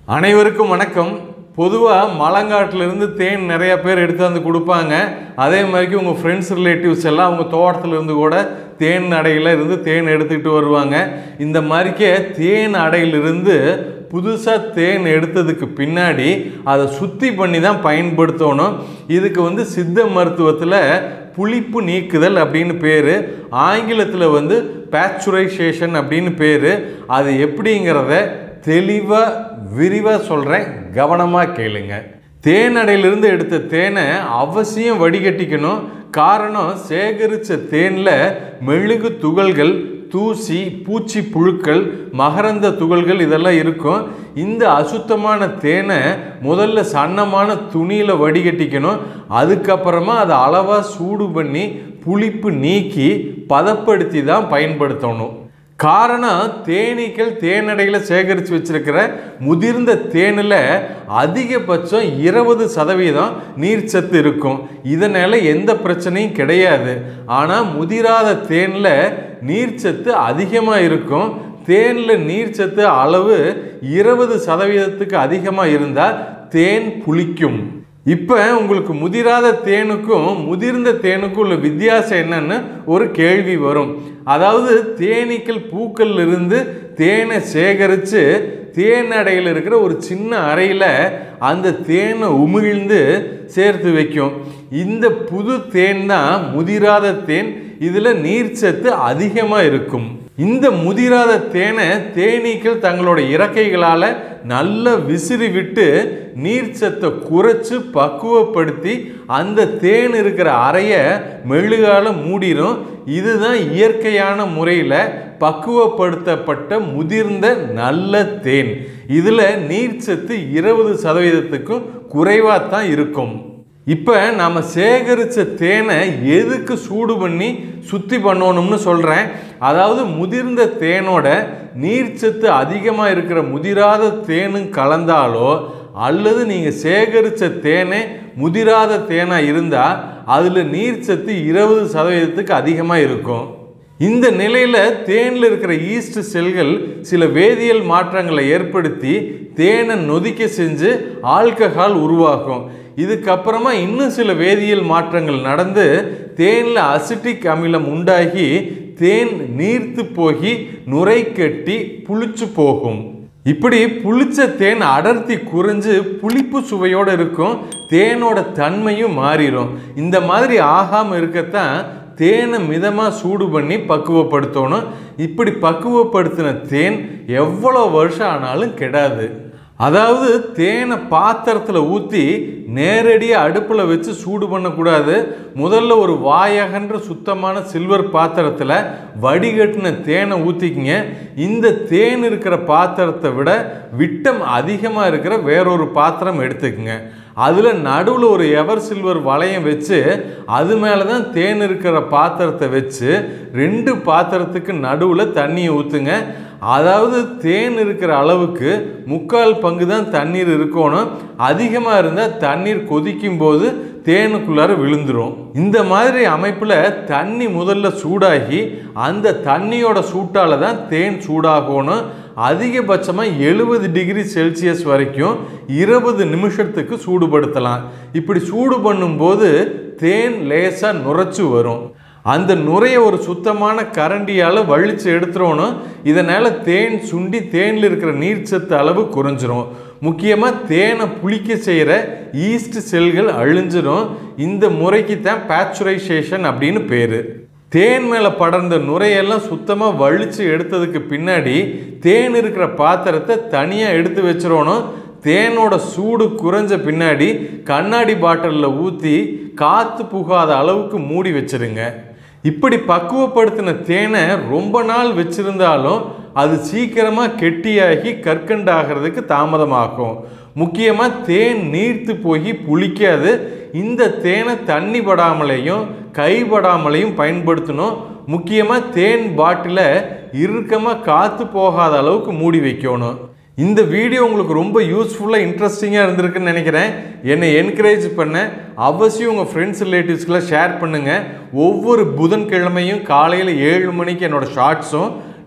அனைவருக்கும் வணக்கம் பொதுவாக மலங்காட்டிலிருந்து தேன் நிறைய பேர் எடுத்து வந்து கொடுப்பாங்க அதே மாதிரிக்கு உங்கள் ஃப்ரெண்ட்ஸ் ரிலேட்டிவ்ஸ் எல்லாம் அவங்க தோட்டத்துல இருந்து கூட தேன் அடையில் இருந்து தேன் எடுத்துக்கிட்டு வருவாங்க இந்த மாதிரிக்கே தேன் அடையிலிருந்து புதுசாக தேன் எடுத்ததுக்கு பின்னாடி அதை சுத்தி பண்ணி தான் பயன்படுத்தணும் இதுக்கு வந்து சித்த மருத்துவத்தில் புளிப்பு நீக்குதல் அப்படின்னு பேர் ஆங்கிலத்தில் வந்து பேச்சுரைசேஷன் அப்படின்னு பேர் அது எப்படிங்கிறத தெளிவாக விரிவாக சொல்கிறேன் கவனமாக கேளுங்க தேனடையிலிருந்து எடுத்த தேனை அவசியம் வடிகட்டிக்கணும் காரணம் சேகரித்த தேனில் மெழுகு துகள்கள் தூசி பூச்சி புழுக்கள் மகரந்த துகள்கள் இதெல்லாம் இருக்கும் இந்த அசுத்தமான தேனை முதல்ல சன்னமான துணியில் வடிகட்டிக்கணும் அதுக்கப்புறமா அதை அளவாக சூடு பண்ணி புளிப்பு நீக்கி பதப்படுத்தி தான் பயன்படுத்தணும் காரணம் தேனீக்கள் தேனடையில் சேகரித்து வச்சிருக்கிற முதிர்ந்த தேனில் அதிகபட்சம் இருபது சதவீதம் நீர்ச்சத்து இருக்கும் இதனால் எந்த பிரச்சனையும் கிடையாது ஆனால் முதிராத தேனில் நீர்ச்சத்து அதிகமாக இருக்கும் தேனில் நீர்ச்சத்து அளவு இருபது சதவீதத்துக்கு அதிகமாக இருந்தால் தேன் புளிக்கும் இப்போ உங்களுக்கு முதிராத தேனுக்கும் முதிர்ந்த தேனுக்கும் உள்ள வித்தியாசம் என்னன்னு ஒரு கேள்வி வரும் அதாவது தேனீக்கள் பூக்கள்ல இருந்து தேனை சேகரித்து தேன் அடையில் இருக்கிற ஒரு சின்ன அறையில் அந்த தேனை உமிழ்ந்து சேர்த்து வைக்கும் இந்த புது தேன் தான் முதிராத தேன் இதில் நீர்ச்சத்து அதிகமாக இருக்கும் இந்த முதிராத தேனை தேனீக்கள் தங்களோட இறக்கைகளால் நல்லா விசிறி விட்டு நீர்ச்சத்தை குறைச்சு பக்குவப்படுத்தி அந்த தேன் இருக்கிற அறையை மெழுகால மூடிடும் இதுதான் இயற்கையான முறையில் பக்குவப்படுத்தப்பட்ட முதிர்ந்த நல்ல தேன் இதில் நீர்ச்சத்து இருபது சதவீதத்துக்கும் குறைவாக தான் இருக்கும் இப்போ நாம் சேகரித்த தேனை எதுக்கு சூடு பண்ணி சுத்தி பண்ணணும்னு சொல்கிறேன் அதாவது முதிர்ந்த தேனோட நீர்ச்சத்து அதிகமாக இருக்கிற முதிராத தேனும் கலந்தாலோ அல்லது நீங்கள் சேகரித்த தேனே முதிராத தேனாக இருந்தால் அதில் நீர்ச்சத்து இருபது சதவீதத்துக்கு அதிகமாக இருக்கும் இந்த நிலையில் தேனில் இருக்கிற ஈஸ்ட் செல்கள் சில வேதியியல் மாற்றங்களை ஏற்படுத்தி தேனை நொதிக்க செஞ்சு ஆல்கஹால் உருவாக்கும் இதுக்கப்புறமா இன்னும் சில வேதியியல் மாற்றங்கள் நடந்து தேனில் அசிட்டிக் அமிலம் உண்டாகி தேன் நீர்த்து போகி நுரை கட்டி புளிச்சு போகும் இப்படி புளிச்ச தேன் அடர்த்தி குறைஞ்சு புளிப்பு சுவையோடு இருக்கும் தேனோட தன்மையும் மாறிடும் இந்த மாதிரி ஆகாமல் இருக்கத்தான் தேனை மிதமாக சூடு பண்ணி பக்குவப்படுத்தணும் இப்படி பக்குவப்படுத்தின தேன் எவ்வளோ வருஷம் ஆனாலும் கெடாது அதாவது தேனை பாத்திரத்தில் ஊற்றி நேரடியாக அடுப்பில் வச்சு சூடு பண்ணக்கூடாது முதல்ல ஒரு வாயகன்ற சுத்தமான சில்வர் பாத்திரத்தில் வடிகட்டின தேனை ஊற்றிக்கிங்க இந்த தேன் இருக்கிற பாத்திரத்தை விட விட்டம் அதிகமாக இருக்கிற வேறொரு பாத்திரம் எடுத்துக்கங்க அதில் நடுவில் ஒரு எவர் சில்வர் வளையம் வச்சு அது மேலே தான் தேன் இருக்கிற பாத்திரத்தை வச்சு ரெண்டு பாத்திரத்துக்கு நடுவில் தண்ணியை ஊற்றுங்க அதாவது தேன் இருக்கிற அளவுக்கு முக்கால் பங்கு தான் தண்ணீர் இருக்கணும் அதிகமாக இருந்தால் தண்ணீர் கொதிக்கும் போது தேனுக்குள்ளார விழுந்துரும் இந்த மாதிரி அமைப்பில் தண்ணி முதல்ல சூடாகி அந்த தண்ணியோட சூட்டால் தான் தேன் சூடாகணும் அதிகபட்சமாக எழுபது டிகிரி செல்சியஸ் வரைக்கும் இருபது நிமிஷத்துக்கு சூடுபடுத்தலாம் இப்படி சூடு பண்ணும்போது தேன் லேசாக நுரைச்சு வரும் அந்த நுரையை ஒரு சுத்தமான கரண்டியால் வழித்து எடுத்துடணும் இதனால் தேன் சுண்டி தேனில் இருக்கிற நீர்ச்சத்து அளவு குறைஞ்சிரும் முக்கியமாக தேனை புளிக்க செய்கிற ஈஸ்ட் செல்கள் அழிஞ்சிரும் இந்த முறைக்கு தான் பேச்சுரைசேஷன் அப்படின்னு பேர் தேன் மேலே படர்ந்த நுரையெல்லாம் சுத்தமாக வலிச்சு எடுத்ததுக்கு பின்னாடி தேன் இருக்கிற பாத்திரத்தை தனியாக எடுத்து வச்சிடணும் தேனோட சூடு குறைஞ்ச பின்னாடி கண்ணாடி பாட்டிலில் ஊற்றி காற்று புகாத அளவுக்கு மூடி வச்சிருங்க இப்படி பக்குவப்படுத்தின தேனை ரொம்ப நாள் வச்சிருந்தாலும் அது சீக்கிரமாக கெட்டியாகி கற்கண்டாகிறதுக்கு தாமதமாகும் முக்கியமாக தேன் நீர்த்து போய் புளிக்காது இந்த தேனை தண்ணி படாமலையும் கைப்படாமலையும் பயன்படுத்தணும் முக்கியமாக தேன் பாட்டிலை இறுக்கமாக காற்று போகாத அளவுக்கு மூடி வைக்கணும் இந்த வீடியோ உங்களுக்கு ரொம்ப யூஸ்ஃபுல்லாக இன்ட்ரெஸ்டிங்காக இருந்திருக்குன்னு நினைக்கிறேன் என்னை என்கரேஜ் பண்ண அவசியம் உங்கள் ஃப்ரெண்ட்ஸ் ரிலேட்டிவ்ஸ்க்கெலாம் ஷேர் பண்ணுங்கள் ஒவ்வொரு புதன்கிழமையும் காலையில் ஏழு மணிக்கு என்னோடய ஷார்ட்ஸும்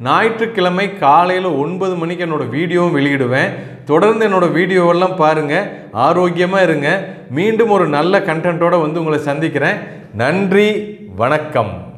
ஞாயிற்றுக்கிழமை காலையில் ஒன்பது மணிக்கு என்னோட வீடியோவும் வெளியிடுவேன் தொடர்ந்து என்னோட வீடியோவெல்லாம் பாருங்கள் ஆரோக்கியமாக இருங்க மீண்டும் ஒரு நல்ல கண்டென்ட்டோட வந்து உங்களை சந்திக்கிறேன் நன்றி வணக்கம்